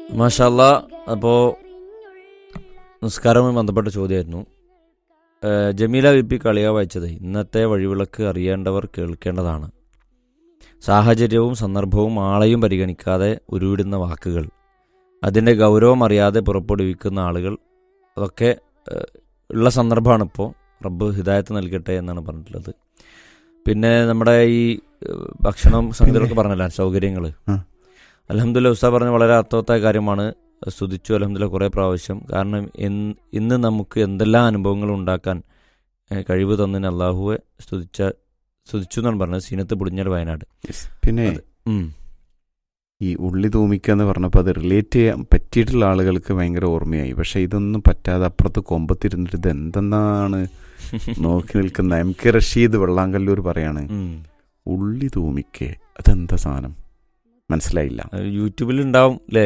മാഷല്ല അപ്പോൾ നിസ്കാരവുമായി ബന്ധപ്പെട്ട ചോദ്യമായിരുന്നു ഏഹ് ജമീല വി പി കളിയ വായിച്ചത് ഇന്നത്തെ വഴിവിളക്ക് അറിയേണ്ടവർ കേൾക്കേണ്ടതാണ് സാഹചര്യവും സന്ദർഭവും ആളെയും പരിഗണിക്കാതെ ഉരുവിടുന്ന വാക്കുകൾ അതിൻ്റെ ഗൗരവം അറിയാതെ പുറപ്പെടുവിക്കുന്ന ആളുകൾ അതൊക്കെ ഏഹ്, ഉള്ള സന്ദർഭമാണ് ഇപ്പോൾ റബ്ബ് ഹിദായത്ത് നൽകട്ടെ എന്നാണ് പറഞ്ഞിട്ടുള്ളത് പിന്നെ നമ്മുടെ ഈ ഏഹ്, ഭക്ഷണം സംഗതികളൊക്കെ പറഞ്ഞല്ലോ സൗകര്യങ്ങൾ ആ. അലഹമുല്ല ഉസ്താ പറഞ്ഞ വളരെ അർത്ഥവത്തായ കാര്യമാണ് സ്തുതിച്ചു അലഹമുല്ല കുറേ പ്രാവശ്യം കാരണം ഇന്ന് ഇന്ന് നമുക്ക് എന്തെല്ലാം അനുഭവങ്ങൾ ഉണ്ടാക്കാൻ ഏഹ്, കഴിവ് തന്നതിന് അള്ളാഹുവെ സ്തുതിച്ച സ്തുതിച്ചു എന്നാണ് പറഞ്ഞത് സീനത്ത് പുടിഞ്ഞാൽ വയനാട് പിന്നെ അത്. ഉം. ഈ ഉള്ളി തൂമിക്കുക എന്ന് പറഞ്ഞപ്പോൾ അത് റിലേറ്റ് ചെയ്യാൻ പറ്റിയിട്ടുള്ള ആളുകൾക്ക് ഭയങ്കര ഓർമ്മയായി പക്ഷെ ഇതൊന്നും പറ്റാതെ അപ്പുറത്ത് കൊമ്പത്തിരുന്നിട്ട് ഇത് എന്തെന്നാണ് നോക്കി നിൽക്കുന്ന എം കെ റഷീദ് വെള്ളാങ്കല്ലൂർ പറയാണ് ഉം. ഉള്ളി തൂമിക്കേ അതെന്താ സാധനം മനസ്സിലായില്ല അത് യൂട്യൂബിൽ ഉണ്ടാവും അല്ലേ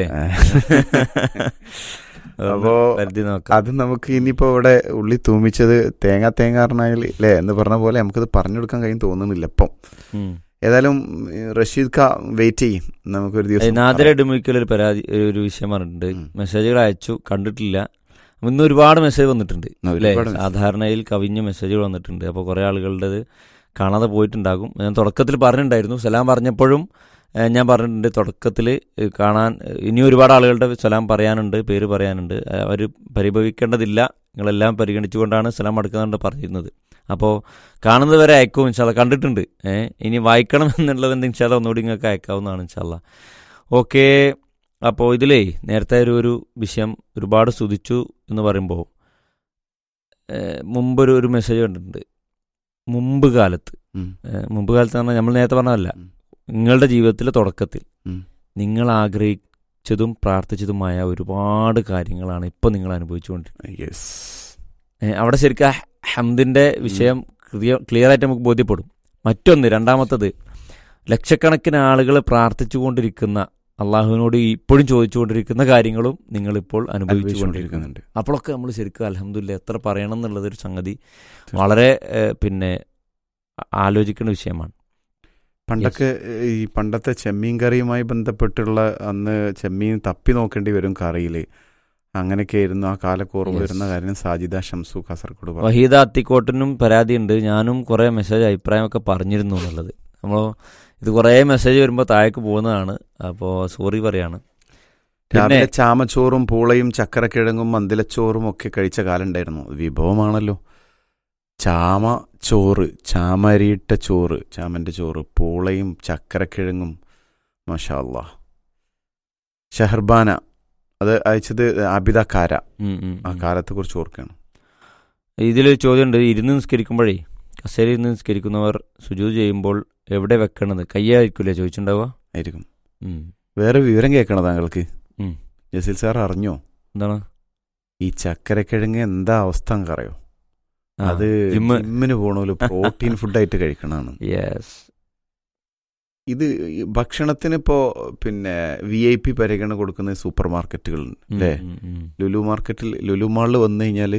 അപ്പോ കരുതി നോക്കാം അത് നമുക്ക് ഇനിയിപ്പോ ഇവിടെ ഉള്ളി തൂമിച്ചത് തേങ്ങ തേങ്ങ പറഞ്ഞാൽ അല്ലേ എന്ന് പറഞ്ഞ പോലെ നമുക്കത് പറഞ്ഞു കൊടുക്കാൻ കഴിയും തോന്നുന്നില്ല ഇപ്പം ഉം. ഏതായാലും ഏഹ്, റഷീദ് ഖാ വെയിറ്റ് ചെയ്യും നമുക്കൊരു ദിവസം നാദിര ഇടുമിക്കൽ ഒരു പരാതി ഒരു- ഒരു വിഷയം പറഞ്ഞിട്ടുണ്ട് ഉം. മെസ്സേജുകൾ അയച്ചു കണ്ടിട്ടില്ല ഇന്ന് ഒരുപാട് മെസ്സേജ് വന്നിട്ടുണ്ട് ആ, അല്ലേ ഒരുപാട് message. സാധാരണയിൽ കവിഞ്ഞ മെസ്സേജുകൾ വന്നിട്ടുണ്ട് അപ്പോൾ കുറേ ആളുകളുടേത് കാണാതെ പോയിട്ടുണ്ടാകും ഞാൻ തുടക്കത്തിൽ പറഞ്ഞിട്ടുണ്ടായിരുന്നു സലാം പറഞ്ഞപ്പോഴും ഏഹ്, ഞാൻ പറഞ്ഞിട്ടുണ്ട് തുടക്കത്തിൽ കാണാൻ ഏഹ്, ഇനി ഒരുപാട് ആളുകളുടെ സലാം പറയാനുണ്ട് പേര് പറയാനുണ്ട് അവർ പരിഭവിക്കേണ്ടതില്ല നിങ്ങളെല്ലാം പരിഗണിച്ചുകൊണ്ടാണ് സലാം അടുക്കുന്നുണ്ട് പറഞ്ഞിരുന്നത് അപ്പോൾ കാണുന്നത് വരെ അയക്കും ഇൻഷാല്ല കണ്ടിട്ടുണ്ട് ഏഹ് ഇനി വായിക്കണം എന്നുള്ളതുണ്ട് ഇൻഷാല്ല ഒന്നുകൂടി നിങ്ങൾക്ക് അയക്കാവുന്നതാണ് ഇൻഷാല്ല ഓക്കെ അപ്പോൾ ഇതിലേ നേരത്തെ ഒരു ഒരു വിഷയം ഒരുപാട് സ്തുതിച്ചു എന്ന് പറയുമ്പോൾ ഏഹ് മുമ്പൊരു ഒരു മെസ്സേജ് കണ്ടിട്ടുണ്ട് മുമ്പ് കാലത്ത് ഉം. ഏഹ് മുമ്പ് കാലത്ത് പറഞ്ഞാൽ നമ്മൾ നേരത്തെ പറഞ്ഞതല്ല ഉം. നിങ്ങളുടെ ജീവിതത്തിലെ തുടക്കത്തിൽ ഉം. നിങ്ങൾ ആഗ്രഹിച്ചതും പ്രാർത്ഥിച്ചതുമായ ഒരുപാട് കാര്യങ്ങളാണ് ഇപ്പോൾ നിങ്ങൾ അനുഭവിച്ചുകൊണ്ടിരിക്കുന്നത് യെസ് ഏഹ് അവിടെ ശരിക്കും ആ ഹംദിന്റെ വിഷയം ക്ലിയർ ആയിട്ട് നമുക്ക് ബോധ്യപ്പെടും മറ്റൊന്ന് രണ്ടാമത്തത് ലക്ഷക്കണക്കിന് ആളുകൾ പ്രാർത്ഥിച്ചുകൊണ്ടിരിക്കുന്ന അള്ളാഹുവിനോട് ഇപ്പോഴും ചോദിച്ചുകൊണ്ടിരിക്കുന്ന കാര്യങ്ങളും നിങ്ങളിപ്പോൾ അനുഭവിച്ചുകൊണ്ടിരിക്കുന്നു അനുഭവിച്ചുകൊണ്ടിരിക്കുന്നുണ്ട് അപ്പോഴൊക്കെ നമ്മൾ ശരിക്കും അലഹമില്ല എത്ര പറയണം എന്നുള്ളതൊരു സംഗതി വളരെ ഏഹ്, പിന്നെ ആ- ആലോചിക്കേണ്ട വിഷയമാണ് പണ്ടൊക്കെ ഈ പണ്ടത്തെ ചെമ്മീൻ കറിയുമായി ബന്ധപ്പെട്ടുള്ള അന്ന് ചെമ്മീൻ തപ്പി നോക്കേണ്ടി വരും കറിയിൽ അങ്ങനെയൊക്കെ ആയിരുന്നു ആ കാലൊക്കെ ഓർമ്മ Yes. വരുന്ന കാര്യം സാജിദ ഷംസു കാസർഗോഡ് പറഞ്ഞു വഹീദ അത്തിക്കോട്ടിനും പരാതിയുണ്ട് ഞാനും കുറേ മെസ്സേജ് അഭിപ്രായമൊക്കെ പറഞ്ഞിരുന്നു എന്നുള്ളത് നമ്മൾ ഇത് കുറേ മെസ്സേജ് വരുമ്പോൾ താഴേക്ക് പോകുന്നതാണ് അപ്പോൾ സോറി പറയാണ് പിന്നെ രാവിലെ ചാമച്ചോറും പൂളയും ചക്കരക്കിഴങ്ങും മന്തിലച്ചോറും ഒക്കെ കഴിച്ച കാലം ഉണ്ടായിരുന്നു അത് വിഭവമാണല്ലോ ചാമ ചോറ് ചാമരിയിട്ട ചോറ് ചാമന്റെ ചോറ് പൂളയും ചക്കരക്കിഴങ്ങും മഷാ അല്ലാ ഷഹർബാന അത് അയച്ചത് ആബിദ കാര ഉം, ഉം, ആ ഉം. കാലത്തെ കുറിച്ച് ഓർക്കുകയാണ് ഇതിൽ ചോദ്യമുണ്ട് ഇരുന്ന് നിസ്കരിക്കുമ്പോഴേ കസേരയിൽ നിന്ന് നിസ്കരിക്കുന്നവർ സുജൂത് ചെയ്യുമ്പോൾ എവിടെ വെക്കണത് കയ്യായിരിക്കില്ലേ ചോദിച്ചിട്ടുണ്ടാവുക ആയിരിക്കും ഉം. വേറെ വിവരം കേൾക്കണം താങ്കൾക്ക് ഉം. ജസീൽ സാർ അറിഞ്ഞോ എന്താണ് ഈ ചക്കരക്കിഴങ്ങ് എന്താ അവസ്ഥ അറിയോ ആ, അത് ജിമ്മ്. ജിമ്മിന് പോണോല് പ്രോട്ടീൻ ഫുഡായിട്ട് കഴിക്കണതാണ് യെസ് ഇത് ഈ ഭക്ഷണത്തിന് ഇപ്പോ പിന്നെ വി ഐ പി പരിഗണന കൊടുക്കുന്ന സൂപ്പർ മാർക്കറ്റുകൾ ഉം, അല്ലേ ഉം, ഉം. ലുലു മാർക്കറ്റിൽ ലുലു മാളിൽ വന്നു കഴിഞ്ഞാൽ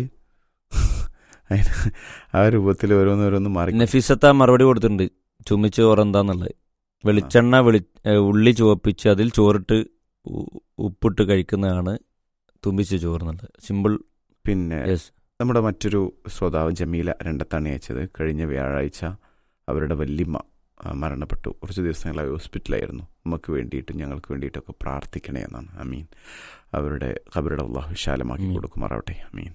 അതിന് ആ രൂപത്തിൽ ഓരോന്നോരോന്ന് മാറി നഫീസത്ത മറുപടി കൊടുത്തിട്ടുണ്ട് ചുമിച്ച് ചോറെന്താന്നുള്ളത് വെളിച്ചെണ്ണ വെളി ഏ, ഉള്ളി ചുവപ്പിച്ച് അതിൽ ചോറിട്ട് ഉ- ഉപ്പിട്ട് കഴിക്കുന്നതാണ് തുമ്പിച്ച് ചോറ് എന്നുള്ളത് സിമ്പിൾ പിന്നെ യെസ് നമ്മുടെ മറ്റൊരു ശ്രോതാവ് ജമീല രണ്ടത്താണ് അയച്ചത് കഴിഞ്ഞ വ്യാഴാഴ്ച അവരുടെ വല്യമ്മ ആ, മരണപ്പെട്ടു കുറച്ച് ദിവസങ്ങളായി ഹോസ്പിറ്റലായിരുന്നു നമുക്ക് വേണ്ടിയിട്ടും ഞങ്ങൾക്ക് വേണ്ടിയിട്ടൊക്കെ പ്രാർത്ഥിക്കണേ എന്നാണ് അമീൻ അവരുടെ ഖബറുടെ അള്ളാഹു വിശാലമാക്കി ആമീൻ. കൊടുക്കുമാറാവട്ടെ അമീൻ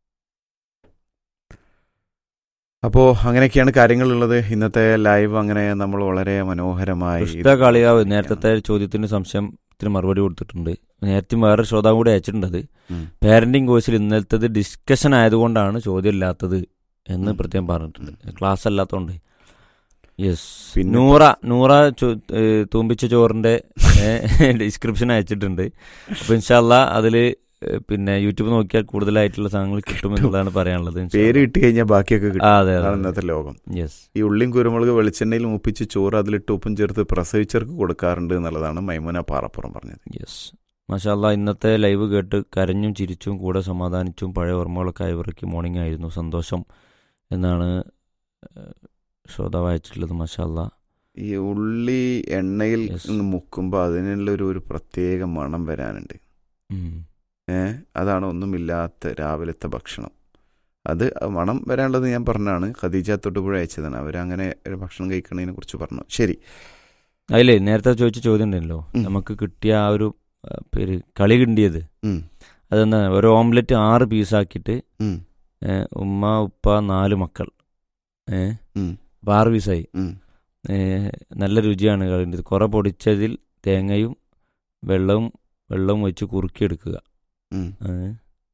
അപ്പോൾ അങ്ങനെയൊക്കെയാണ് കാര്യങ്ങളുള്ളത് ഇന്നത്തെ ലൈവ് അങ്ങനെ നമ്മൾ വളരെ മനോഹരമായി പുസ്തക കളിയാവ് നേരത്തെ ചോദ്യത്തിന് സംശയത്തിന് മറുപടി കൊടുത്തിട്ടുണ്ട് നേരത്തെ വേറെ ശ്രോതാവ് കൂടി അയച്ചിട്ടുണ്ട് അത് ഉം. പാരന്റിംഗ് കോഴ്സിൽ ഇന്നലത്തത് ഡിസ്കഷൻ ആയതുകൊണ്ടാണ് ചോദ്യം ഇല്ലാത്തത് എന്ന് ഉം. പ്രത്യേകം പറഞ്ഞിട്ടുണ്ട് ക്ലാസ് അല്ലാത്തതുകൊണ്ട് യെസ് പിന്നെ- നൂറ നൂറ ചോ- ഏ, തൂമ്പിച്ച ചോറിന്റെ ഡിസ്ക്രിപ്ഷൻ അയച്ചിട്ടുണ്ട് അപ്പൊ ഇൻഷാല്ല അതില് ഏ, പിന്നെ യൂട്യൂബ് നോക്കിയാൽ കൂടുതലായിട്ടുള്ള സാധനങ്ങൾ കിട്ടും എന്നുള്ളതാണ് പറയാനുള്ളത് ഇൻഷാ പേര് അല്ലാ. കിട്ടി കഴിഞ്ഞാൽ ബാക്കിയൊക്കെ ആ, കിട്ടും അതെ അതാണ് അതെ ഇന്നത്തെ ലോകം യെസ് ഈ ഉള്ളിയും കുരുമുളക് വെളിച്ചെണ്ണയിൽ മൂപ്പിച്ച് ചോറ് അതിലിട്ട് ഉപ്പും ചേർത്ത് പ്രസവിച്ചവർക്ക് കൊടുക്കാറുണ്ട് എന്നുള്ളതാണ് മൈമുന പാറപ്പുറം പറഞ്ഞത് യെസ് മാഷാല്ല ഇന്നത്തെ ലൈവ് കേട്ട് കരഞ്ഞും ചിരിച്ചും കൂടെ സമാധാനിച്ചും പഴയ ഓർമ്മകളൊക്കെ അയവിറക്കി മോർണിംഗ് ആയിരുന്നു സന്തോഷം എന്നാണ് ഏഹ്, ശ്രോതാവ് അയച്ചിട്ടുള്ളത് മാഷാല്ല ഈ ഉള്ളി എണ്ണയിൽ Yes. മുക്കുമ്പോൾ അതിനുള്ള ഒരു ഒരു പ്രത്യേക മണം വരാനുണ്ട് ഉം. ഏ അതാണ് ഒന്നുമില്ലാത്ത രാവിലത്തെ ഭക്ഷണം അത് മണം വരാനുള്ളത് ഞാൻ പറഞ്ഞാണ് ഖദീജ തൊട്ടുപുഴ അയച്ചതാണ് അവരങ്ങനെ ഒരു ഭക്ഷണം കഴിക്കുന്നതിനെ കുറിച്ച് പറഞ്ഞു ശരി അതിലേ നേരത്തെ ചോദിച്ച ചോദ്യം ഉണ്ടല്ലോ ഉം. നമുക്ക് കിട്ടിയ ആ ഒരു ആ, പേര് കളി കിണ്ടിയത് ഉം, അതെന്താ ഒരു ഓംലെറ്റ് ആറ് പീസാക്കിയിട്ട് ഉം, ഏ, ഉമ്മ ഉപ്പ നാല് മക്കൾ ഏ ഉം, അപ്പൊ ആറ് പീസായി ഉം. ഏ, നല്ല രുചിയാണ് കളിൻ്റെ കുറെ പൊടിച്ചതിൽ തേങ്ങയും വെള്ളവും വെള്ളവും വെച്ച് കുറുക്കിയെടുക്കുക ഉം, ഏ.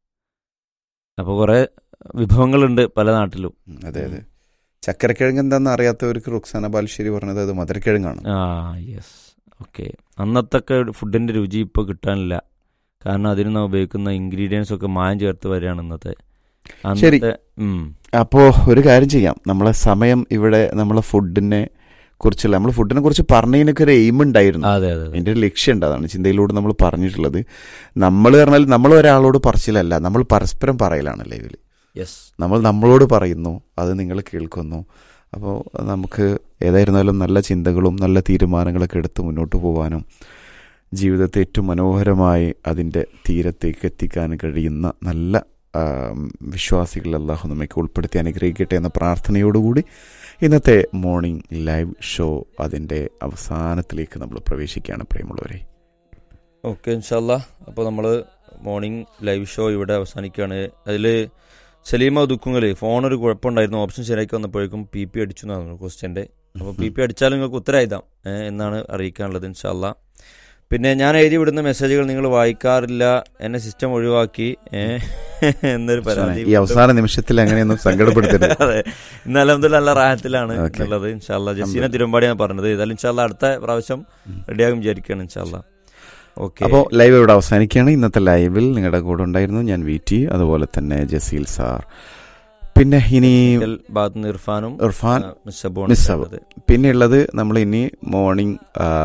അപ്പോൾ കുറേ വിഭവങ്ങളുണ്ട് പല നാട്ടിലും ഉം, അതെ അതെ ചക്കരക്കിഴങ്ങ് എന്താണെന്ന് അറിയാത്തവർക്ക് റുക്സാന ബാലുശ്ശേരി പറഞ്ഞത് അത് മധുരക്കിഴങ്ങാണ് ആ യെസ് ഓക്കെ അന്നത്തൊക്കെ ഫുഡിൻ്റെ രുചി ഇപ്പോൾ കിട്ടാനില്ല കാരണം അതിന് നാം ഉപയോഗിക്കുന്ന ഇൻഗ്രീഡിയൻസ് ഒക്കെ മായം ചേർത്ത് വരികയാണ് ഇന്നത്തെ ശരി. അന്നത്തെ ഉം. അപ്പോൾ ഒരു കാര്യം ചെയ്യാം നമ്മളെ സമയം ഇവിടെ നമ്മളെ ഫുഡിനെ കുറിച്ചുള്ള നമ്മൾ ഫുഡിനെ കുറിച്ച് പറഞ്ഞതിനൊക്കെ ഒരു എയിം ഉണ്ടായിരുന്നു അതെ അതെ അതെ അതിൻ്റെ ഒരു ലക്ഷ്യമുണ്ട് അതാണ് ചിന്തയിലൂടെ നമ്മൾ പറഞ്ഞിട്ടുള്ളത് നമ്മൾ പറഞ്ഞാൽ നമ്മൾ ഒരാളോട് പറച്ചിലല്ല നമ്മൾ പരസ്പരം പറയലാണ് ലൈവിൽ യെസ് നമ്മൾ നമ്മളോട് പറയുന്നു അത് നിങ്ങൾ കേൾക്കുന്നു അപ്പോൾ നമുക്ക് ഏതായിരുന്നാലും നല്ല ചിന്തകളും നല്ല തീരുമാനങ്ങളൊക്കെ എടുത്ത് മുന്നോട്ട് പോകാനും ജീവിതത്തെ ഏറ്റവും മനോഹരമായി അതിൻ്റെ തീരത്തേക്ക് എത്തിക്കാൻ കഴിയുന്ന നല്ല ആ, വിശ്വാസികൾ അള്ളാഹു നമ്മയ്ക്ക് ഉൾപ്പെടുത്തി അനുഗ്രഹിക്കട്ടെ എന്ന പ്രാർത്ഥനയോടുകൂടി ഇന്നത്തെ മോർണിംഗ് ലൈവ് ഷോ അതിൻ്റെ അവസാനത്തിലേക്ക് നമ്മൾ പ്രവേശിക്കുകയാണ് പ്രിയമുള്ളവരെ ഓക്കെ ഇൻഷല്ല അപ്പോൾ നമ്മൾ മോർണിംഗ് ലൈവ് ഷോ ഇവിടെ അവസാനിക്കുകയാണ് അതിൽ സലീമ ദുഃഖങ്ങൾ ഫോണൊരു കുഴപ്പമുണ്ടായിരുന്നു ഓപ്ഷൻ ശരിയാക്കി വന്നപ്പോഴേക്കും പി പി അടിച്ചു എന്നാണ് ക്വസ്റ്റ്യൻ്റെ അപ്പോൾ പി പി അടിച്ചാലും നിങ്ങൾക്ക് ഉത്തരം എഴുതാം ഏ, എന്നാണ് അറിയിക്കാനുള്ളത് ഇൻഷല്ല പിന്നെ ഞാൻ എഴുതി വിടുന്ന മെസ്സേജുകൾ നിങ്ങൾ വായിക്കാറില്ല എന്നെ സിസ്റ്റം ഒഴിവാക്കി ഏ, എന്നൊരു പരാതി ഈ അവസാന നിമിഷത്തിൽ അങ്ങനെയൊന്നും സങ്കടപ്പെടുത്തരുത് അതെ ഇന്ന് അലഹമ്മദ് നല്ല റാഹത്തിലാണ് Okay. എന്നുള്ളത് ഇൻഷാല്ല ജസീന തിരുമ്പാടി ഞാൻ പറഞ്ഞത് ഏതായാലും ഇൻഷാല്ല അടുത്ത പ്രാവശ്യം റെഡിയാകും വിചാരിക്കുകയാണ് ഇൻഷാല്ല ഓക്കെ അപ്പോൾ ലൈവ് ഇവിടെ അവസാനിക്കുകയാണ് ഇന്നത്തെ ലൈവിൽ നിങ്ങളുടെ കൂടെ ഉണ്ടായിരുന്നു ഞാൻ വി ടി അതുപോലെ തന്നെ ജസീൽ സാർ പിന്നെ ഇനി ഭാഗത്ത് നിന്ന് ഇർഫാനും ഇർഫാൻ ആ, മിസ്സബും മിസ്സബ്. ഉള്ളത്. പിന്നെ ഉള്ളത് നമ്മൾ ഇനി മോർണിംഗ്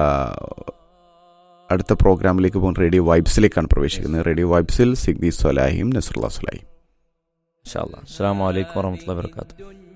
അടുത്ത പ്രോഗ്രാമിലേക്ക് പോകുന്ന റേഡിയോ വൈബ്സിലേക്കാണ് പ്രവേശിക്കുന്നത് റേഡിയോ വൈബ്സിൽ സിഗ്ദി സ്വലാഹിം നസറുല്ല സ്വലാഹിം ഇൻഷാ അല്ലാ. അസ്സലാമു അലൈക്കും വറഹ്മത്തുള്ളാഹി വബറകാതുഹു